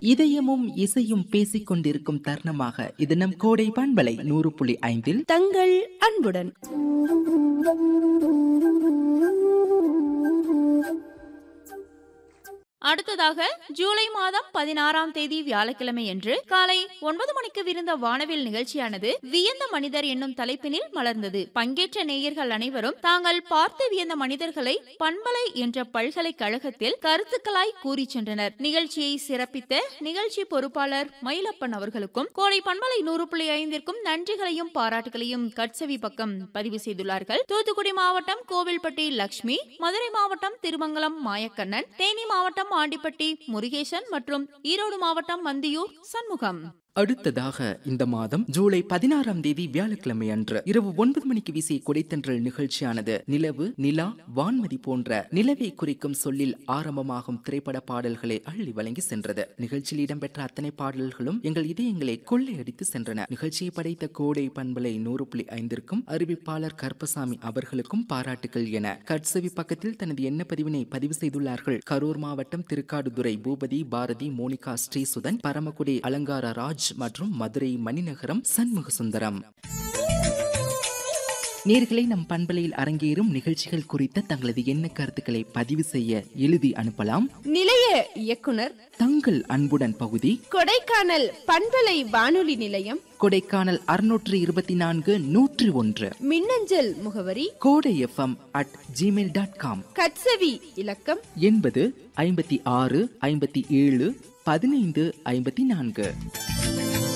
இதயமும் இசையும் பேசிக் கொண்டிருக்கும் தருணமாக இது நம் கோடை பண்பலை நூறு புள்ளி ஐந்தில் தங்கள் அன்புடன் அடுத்ததாக ஜூலை மாதம் பதினாறாம் தேதி வியாழக்கிழமை அன்று காலை ஒன்பது மணிக்கு விருந்த வானவில் நிகழ்ச்சியானது வியந்த மனிதர் என்னும் தலைப்பினில் மலர்ந்தது பங்கேற்ற நேயர்கள் அனைவரும் தாங்கள் பார்த்து வியந்த மனிதர்களை பண்பலை என்ற பல்கலைக்கழகத்தில் கருத்துக்களாய் கூறி சென்றனர் நிகழ்ச்சியை சிறப்பித்த நிகழ்ச்சி பொறுப்பாளர் மயிலப்பன் அவர்களுக்கும் கோடை பண்பலை நூறு புள்ளி ஐந்திற்கும் நன்றிகளையும் பாராட்டுகளையும் கட்சவி பக்கம் பதிவு செய்துள்ளார்கள் தூத்துக்குடி மாவட்டம் கோவில்பட்டி லக்ஷ்மி மதுரை மாவட்டம் திருமங்கலம் மாயக்கண்ணன் தேனி மாவட்டம் ஆண்டிப்பட்டி முருகேசன் மற்றும் ஈரோடு மாவட்டம் மந்தியூர் சண்முகம் அடுத்ததாக இந்த மாதம் ஜூலை பதினாறாம் தேதி வியாழக்கிழமை அன்று இரவு ஒன்பது மணிக்கு வீசிய கொடைத்தன்றல் நிகழ்ச்சியானது நிலவு நிலா வான்மதி போன்ற நிலவை குறிக்கும் சொல்லில் ஆரம்பமாகும் திரைப்பட பாடல்களை அள்ளி வழங்கி சென்றது நிகழ்ச்சியில் இடம்பெற்ற அத்தனை பாடல்களும் எங்கள் இதயங்களை கொள்ளையடித்து சென்றன நிகழ்ச்சியை படைத்த கோடை பண்பலை நூறு புள்ளி ஐந்திற்கும் அறிவிப்பாளர் கருப்பசாமி அவர்களுக்கும் பாராட்டுகள் என கட்சவி பக்கத்தில் தனது எண்ண பதிவினை பதிவு செய்துள்ளார்கள் கரூர் மாவட்டம் திருக்காடுதுறை பூபதி பாரதி மோனிகா ஸ்ரீசுதன் பரமக்குடி அலங்கார ராஜ் மற்றும் மதுரை மணிநகரம் சண்முக சுந்தரம் நேர்களை நம் பண்பலையில் அரங்கேறும் நிகழ்ச்சிகள் குறித்த தங்களது எண்ண கருத்துக்களை பதிவு செய்ய எழுதி அனுப்பலாம் நிலைய இயக்குனர் தங்கள் அன்புடன் பகுதி கொடைக்கானல் பண்பலை வானொலி நிலையம் கொடைக்கானல் அறுநூற்று இருபத்தி நான்கு நூற்றி ஒன்று மின்னஞ்சல் முகவரி Kodai FM at Gmail dot com கட்சவி இலக்கம் எண்பது ஐம்பத்தி ஆறு ஐம்பத்தி ஏழு பதினைந்து ஐம்பத்தி நான்கு